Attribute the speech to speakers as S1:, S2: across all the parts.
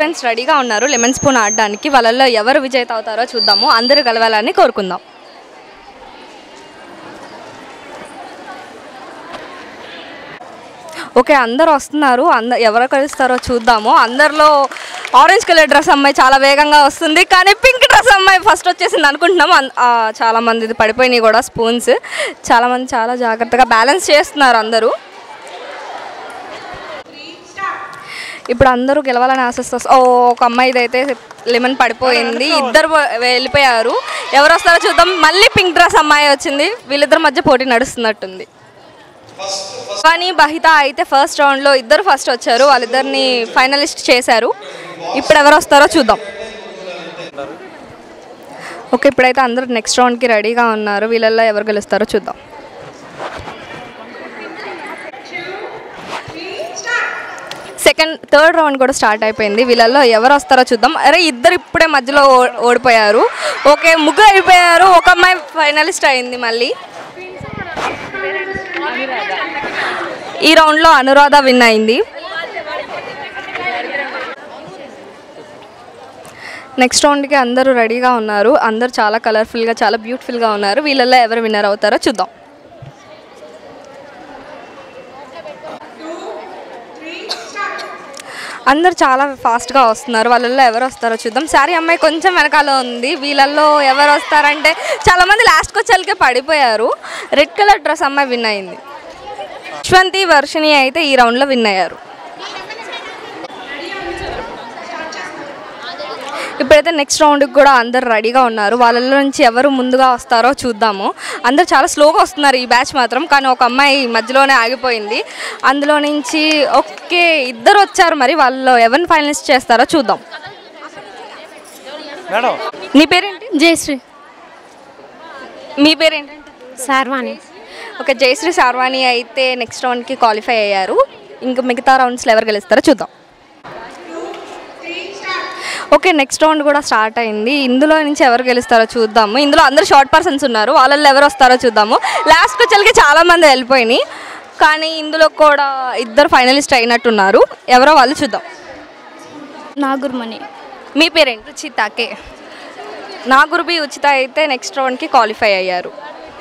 S1: Friends రెడీగా ఉన్నారు lemon spoon ఆడడానికి వాళ్ళల్లో ఎవరు విజేత అవుతారో చూద్దాము అందరూ కలవాలని కోరుకుందాం ఓకే అందరు వస్తున్నారు అంద ఎవరు కలుస్తారో చూద్దాము అందరిలో ఆరెంజ్ కలర్ డ్రెస్ అమ్మాయి చాలా వేగంగా వస్తుంది కానీ పింక్ డ్రెస్ అమ్మాయి ఫస్ట్ వచ్చేసింది అనుకుంటున్నాము అన్- ఆ, చాలా మంది ఇది పడిపోయినాయి కూడా స్పూన్స్ చాలా మంది చాలా జాగ్రత్తగా బ్యాలెన్స్ చేస్తున్నారు అందరూ ఇప్పుడు అందరూ గెలవాలని ఆశిస్తూ ఓ ఒక అమ్మాయిది అయితే లెమన్ పడిపోయింది ఇద్దరు పో- వెళ్ళిపోయారు ఎవరు వస్తారో చూద్దాం మళ్ళీ పింక్ డ్రెస్ అమ్మాయి వచ్చింది వీళ్ళిద్దరి మధ్య పోటీ నడుస్తున్నట్టుంది కానీ బహిత అయితే ఫస్ట్ రౌండ్లో ఇద్దరు ఫస్ట్ వచ్చారు వాళ్ళిద్దరిని ఫైనలిస్ట్ చేశారు ఇప్పుడు ఎవరు వస్తారో చూద్దాం ఓకే ఇప్పుడైతే అందరూ నెక్స్ట్ రౌండ్కి రెడీగా ఉన్నారు వీళ్ళల్లో ఎవరు గెలుస్తారో చూద్దాం సెకండ్ థర్డ్ రౌండ్ కూడా స్టార్ట్ అయిపోయింది వీళ్ళల్లో ఎవరు వస్తారో చూద్దాం అరే ఇద్దరు ఇప్పుడే మధ్యలో ఓ- ఓడిపోయారు ఓకే ముగ్గురు అయిపోయారు ఒక అమ్మాయి ఫైనలిస్ట్ అయింది మళ్ళీ ఈ రౌండ్లో అనురాధ విన్ అయింది నెక్స్ట్ రౌండ్కి అందరూ రెడీగా ఉన్నారు అందరూ చాలా కలర్ఫుల్గా చాలా బ్యూటిఫుల్గా ఉన్నారు వీళ్ళల్లో ఎవరు విన్నర్ అవుతారో చూద్దాం అందరు చాలా ఫాస్ట్గా వస్తున్నారు వాళ్ళల్లో ఎవరు వస్తారో చూద్దాం సారీ అమ్మాయి కొంచెం వెనకాల ఉంది వీళ్ళల్లో ఎవరు వస్తారంటే చాలామంది లాస్ట్కి వచ్చేళ్ళకే పడిపోయారు రెడ్ కలర్ డ్రెస్ అమ్మాయి విన్ అయింది యశ్వంతి వర్షిణి అయితే ఈ రౌండ్లో విన్ అయ్యారు ఇప్పుడైతే నెక్స్ట్ రౌండ్కి కూడా అందరు రెడీగా ఉన్నారు వాళ్ళలో నుంచి ఎవరు ముందుగా వస్తారో చూద్దాము అందరు చాలా స్లోగా వస్తున్నారు ఈ బ్యాచ్ మాత్రం కానీ ఒక అమ్మాయి మధ్యలోనే ఆగిపోయింది అందులో నుంచి ఓకే ఇద్దరు వచ్చారు మరి వాళ్ళలో ఎవరిని ఫైనలిస్ట్ చేస్తారో చూద్దాం
S2: మేడం
S1: నీ పేరేంటి
S3: జయశ్రీ
S1: మీ పేరేంటి
S3: సార్వాణి
S1: ఓకే జయశ్రీ సార్వాణి అయితే నెక్స్ట్ రౌండ్కి క్వాలిఫై అయ్యారు ఇంకా మిగతా రౌండ్స్లో ఎవరు గెలుస్తారో చూద్దాం ఓకే నెక్స్ట్ రౌండ్ కూడా స్టార్ట్ అయింది ఇందులో నుంచి ఎవరు గెలుస్తారో చూద్దాము ఇందులో అందరు షార్ట్ పర్సన్స్ ఉన్నారు వాళ్ళల్లో ఎవరు వస్తారో చూద్దాము లాస్ట్కి వచ్చేకి చాలా మంది వెళ్ళిపోయినాయి కానీ ఇందులో కూడా ఇద్దరు ఫైనలిస్ట్ అయినట్టున్నారు ఎవరో వాళ్ళు చూద్దాం
S3: నాగుర్మణి
S1: మీ పేరేంటి ఉచితకే నా గురుబి ఉచిత అయితే నెక్స్ట్ రౌండ్కి క్వాలిఫై అయ్యారు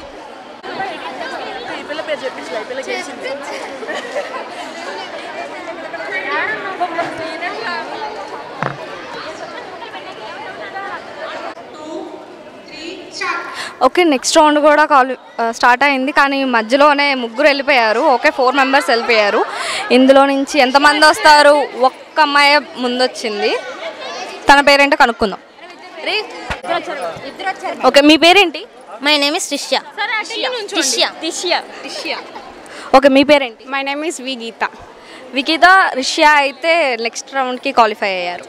S1: ఓకే నెక్స్ట్ రౌండ్ కూడా కాల్ స్టార్ట్ అయింది కానీ మధ్యలోనే ముగ్గురు వెళ్ళిపోయారు ఓకే ఫోర్ మెంబర్స్ వెళ్ళిపోయారు ఇందులో నుంచి ఎంతమంది వస్తారు ఒక్క అమ్మాయి ముందొచ్చింది తన పేరేంటో కనుక్కుందాం ఓకే మీ పేరేంటి
S3: my name is Rishya Rishya
S1: okay మీ పేరేంటి
S4: my name is V Geetha
S1: Vikitha Rishiya అయితే నెక్స్ట్ రౌండ్కి క్వాలిఫై అయ్యారు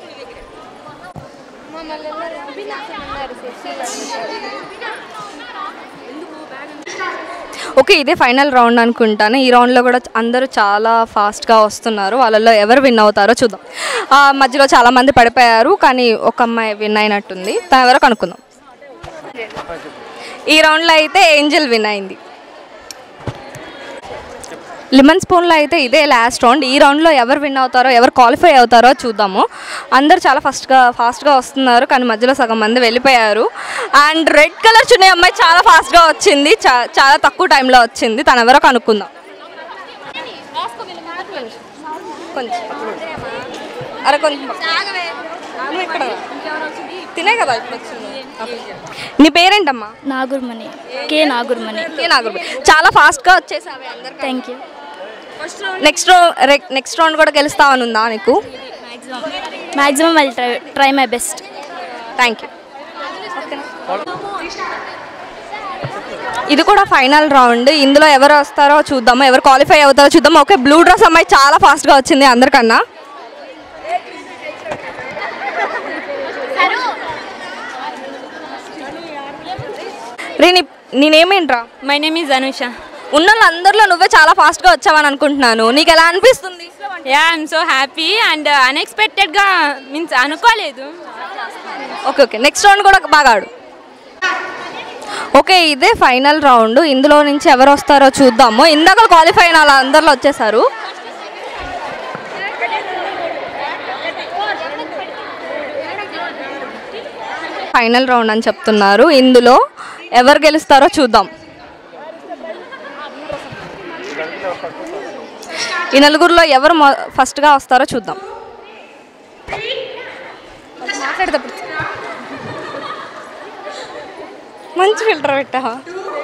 S1: ఓకే ఇదే ఫైనల్ రౌండ్ అనుకుంటాను ఈ రౌండ్లో కూడా అందరూ చాలా ఫాస్ట్గా వస్తున్నారు వాళ్ళల్లో ఎవరు విన్ అవుతారో చూద్దాం ఆ, మధ్యలో చాలా మంది పడిపోయారు కానీ ఒక అమ్మాయి విన్ అయినట్టుంది తను ఎవరో కనుక్కుందాం ఈ రౌండ్లో అయితే ఏంజల్ విన్ అయింది లిమన్ స్పూన్లో అయితే ఇదే లాస్ట్ రౌండ్ ఈ రౌండ్లో ఎవరు విన్ అవుతారో ఎవరు క్వాలిఫై అవుతారో చూద్దాము అందరు చాలా ఫస్ట్గా ఫాస్ట్గా వస్తున్నారు కానీ మధ్యలో సగం మంది వెళ్ళిపోయారు అండ్ రెడ్ కలర్ చున్నీ అమ్మాయి చాలా ఫాస్ట్గా వచ్చింది చా- చాలా తక్కువ టైంలో వచ్చింది తను ఎవరో కనుక్కుందాం కొంచెం అరే కొంచెం నువ్వు ఇక్కడ రా. తినే కదా ఇప్పుడు వచ్చింది నీ పేరేంటమ్మా
S3: నాగుర్మణి కే నాగుర్మణి
S1: ఓకే నాకు చాలా ఫాస్ట్గా వచ్చేసావి అందరు
S3: thank you
S1: next next round కూడా గెలుస్తావని ఉందా నీకు
S3: maximum I try try my best
S1: thank you ఇది కూడా ఫైనల్ రౌండ్ ఇందులో ఎవరు వస్తారో చూద్దాము ఎవరు క్వాలిఫై అవుతారో చూద్దాం ఓకే బ్లూ డ్రెస్ అమ్మాయి చాలా ఫాస్ట్గా వచ్చింది అందరికన్నా రే నీ నేనేమేంట్రా
S4: మై నేమ్ ఇస్ అనుష
S1: ఉన్న వాళ్ళందరిలో నువ్వే చాలా ఫాస్ట్గా వచ్చావని అనుకుంటున్నాను నీకు ఎలా అనిపిస్తుంది
S4: yeah I'm so happy and అన్ఎక్స్పెక్టెడ్గా మీన్స్ అనుకోలేదు
S1: ఓకే ఓకే నెక్స్ట్ రౌండ్ కూడా బాగా ఆడు ఓకే ఇదే ఫైనల్ రౌండ్ ఇందులో నుంచి ఎవరు వస్తారో చూద్దాము ఇందాక క్వాలిఫై అయిన వాళ్ళ అందరిలో వచ్చేసారు ఫైనల్ రౌండ్ అని చెప్తున్నారు ఇందులో ఎవరు గెలుస్తారో చూద్దాం ఈ నలుగురిలో ఎవరు మొ- ఫస్ట్గా వస్తారో చూద్దాం మాట్లాడేటప్పుడు మంచి ఫిల్టర్ పెట్టావా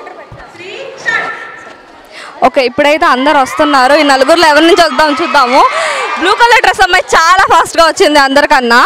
S1: ఓకే ఇప్పుడైతే అందరు వస్తున్నారు ఈ నలుగురిలో ఎవరి నుంచి వద్దాం చూద్దాము బ్లూ కలర్ డ్రెస్ అమ్మాయి చాలా ఫాస్ట్గా వచ్చింది అందరికన్నా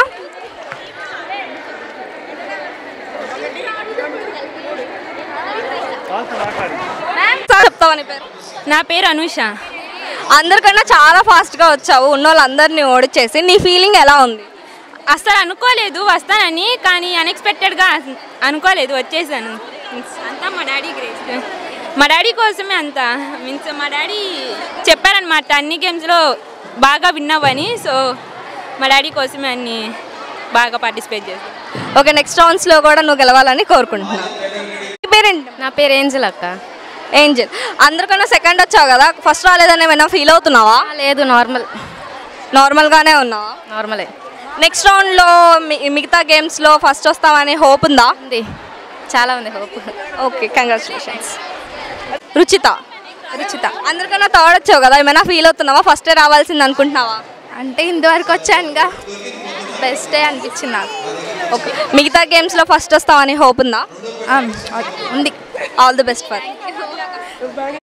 S1: సార్ చెప్తావని పేరు
S4: నా పేరు అనూష
S1: అందరికన్నా చాలా ఫాస్ట్గా వచ్చావు ఉన్న వాళ్ళందరినీ ఓడిచేసి నీ ఫీలింగ్ ఎలా ఉంది
S4: అస్సలు అనుకోలేదు వస్తానని కానీ అన్ఎక్స్పెక్టెడ్గా అనుకోలేదు వచ్చేసాను మీన్స్ అంతా మా డాడీ గ్రేస్ మా డాడీ కోసమే అంతా మీన్స్ మా డాడీ చెప్పారనమాట అన్ని గేమ్స్లో బాగా విన్నావని సో మా డాడీ కోసమే అన్ని బాగా పార్టిసిపేట్ చేస్తాను
S1: ఓకే నెక్స్ట్ రౌండ్స్లో కూడా నువ్వు గెలవాలని కోరుకుంటున్నాను నీ పేరేంటి
S3: నా పేరు ఏంజల్ అక్క
S1: ఏంజల్ అందరికన్నా సెకండ్ వచ్చావు కదా ఫస్ట్ రాలేదని ఏమైనా ఫీల్ అవుతున్నావా
S3: లేదు నార్మల్
S1: నార్మల్గానే ఉన్నావా
S3: నార్మలే
S1: నెక్స్ట్ రౌండ్లో మిగతా గేమ్స్లో ఫస్ట్ వస్తామని హోప్ ఉందా
S3: ఉంది చాలా ఉంది hope
S1: okay congratulations Ruchitha Ruchitha అందరికన్నా థర్డ్ వచ్చావు కదా ఏమైనా ఫీల్ అవుతున్నావా ఫస్టే రావాల్సింది అనుకుంటున్నావా
S3: అంటే ఇంతవరకు వచ్చానుగా బెస్టే అనిపించింది నాకు
S1: ఓకే మిగతా గేమ్స్లో ఫస్ట్ వస్తామని హోప్ ఉందా
S3: ఉంది
S1: ఆల్ ది బెస్ట్ ఫర్